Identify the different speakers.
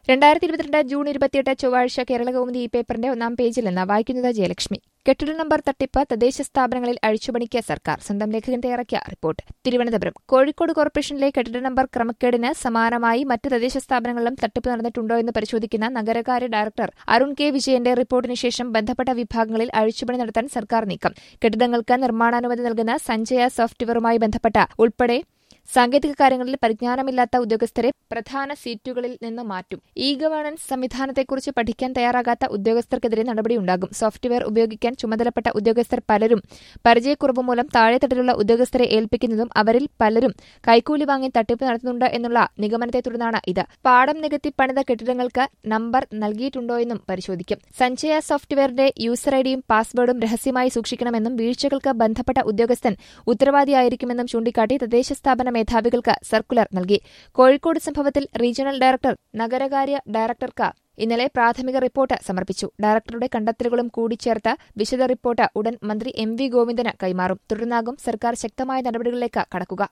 Speaker 1: രണ്ടായിരത്തി ഇരുപത്തിരണ്ട് ജൂൺ ഇരുപത്തിയെട്ട് ചൊവ്വാഴ്ച കേരള കൗമുദി ഈ പേപ്പറിന്റെ ഒന്നാം പേജിൽ നിന്ന് വായിക്കുന്നത് ജയലക്ഷ്മി കെട്ടിട നമ്പർ തട്ടിപ്പ് തദ്ദേശ സ്ഥാപനങ്ങളിൽ അഴിച്ചുപണിക്ക് സർക്കാർ സ്വന്തം ലേഖകൻ തയ്യാറാക്കിയ റിപ്പോർട്ട് തിരുവനന്തപുരം കോഴിക്കോട് കോർപ്പറേഷനിലെ കെട്ടിട നമ്പർ ക്രമക്കേടിന് സമാനമായി മറ്റ് തദ്ദേശ സ്ഥാപനങ്ങളിലും തട്ടിപ്പ് നടന്നിട്ടുണ്ടോ എന്ന് പരിശോധിക്കുന്ന നഗരകാര്യ ഡയറക്ടർ അരുൺ കെ വിജയന്റെ റിപ്പോർട്ടിന് ശേഷം ബന്ധപ്പെട്ട വിഭാഗങ്ങളിൽ അഴിച്ചുപണി നടത്താൻ സർക്കാർ നീക്കം കെട്ടിടങ്ങൾക്ക് നിർമ്മാണാനുമതി നൽകുന്ന സഞ്ജയ സോഫ്റ്റ്വെയറുമായി ബന്ധപ്പെട്ട ഉൾപ്പെടെ സാങ്കേതിക കാര്യങ്ങളിൽ പരിജ്ഞാനമില്ലാത്ത ഉദ്യോഗസ്ഥരെ പ്രധാന സീറ്റുകളിൽ നിന്ന് മാറ്റും ഇ ഗവേണൻസ് സംവിധാനത്തെക്കുറിച്ച് പഠിക്കാൻ തയ്യാറാകാത്ത ഉദ്യോഗസ്ഥർക്കെതിരെ നടപടിയുണ്ടാകും സോഫ്റ്റ്വെയർ ഉപയോഗിക്കാൻ ചുമതലപ്പെട്ട ഉദ്യോഗസ്ഥർ പലരും പരിചയക്കുറവ് മൂലം താഴെത്തട്ടിലുള്ള ഉദ്യോഗസ്ഥരെ ഏൽപ്പിക്കുന്നതും അവരിൽ പലരും കൈക്കൂലി വാങ്ങി തട്ടിപ്പ് നടത്തുന്നുണ്ട് എന്നുള്ള നിഗമനത്തെ തുടർന്നാണ് ഇത് പാടം നികത്തി പണിത കെട്ടിടങ്ങൾക്ക് നമ്പർ നൽകിയിട്ടുണ്ടോയെന്നും പരിശോധിക്കും സഞ്ജയ സോഫ്റ്റ്വെയറിന്റെ യൂസർ ഐഡിയും പാസ്വേഡും രഹസ്യമായി സൂക്ഷിക്കണമെന്നും വീഴ്ചകൾക്ക് ബന്ധപ്പെട്ട ഉദ്യോഗസ്ഥൻ ഉത്തരവാദിയായിരിക്കുമെന്നും ചൂണ്ടിക്കാട്ടി തദ്ദേശ സ്ഥാപന മേധാവികൾക്ക് സർക്കുലർ നൽകി കോഴിക്കോട് സംഭവത്തിൽ റീജിയണൽ ഡയറക്ടർ നഗരകാര്യ ഡയറക്ടർക്ക് ഇന്നലെ പ്രാഥമിക റിപ്പോർട്ട് സമർപ്പിച്ചു ഡയറക്ടറുടെ കണ്ടെത്തലുകളും കൂടിച്ചേർത്ത് വിശദ റിപ്പോർട്ട് ഉടൻ മന്ത്രി എം വി ഗോവിന്ദന് കൈമാറും തുടർന്നാകും സർക്കാർ ശക്തമായ നടപടികളിലേക്ക് കടക്കുക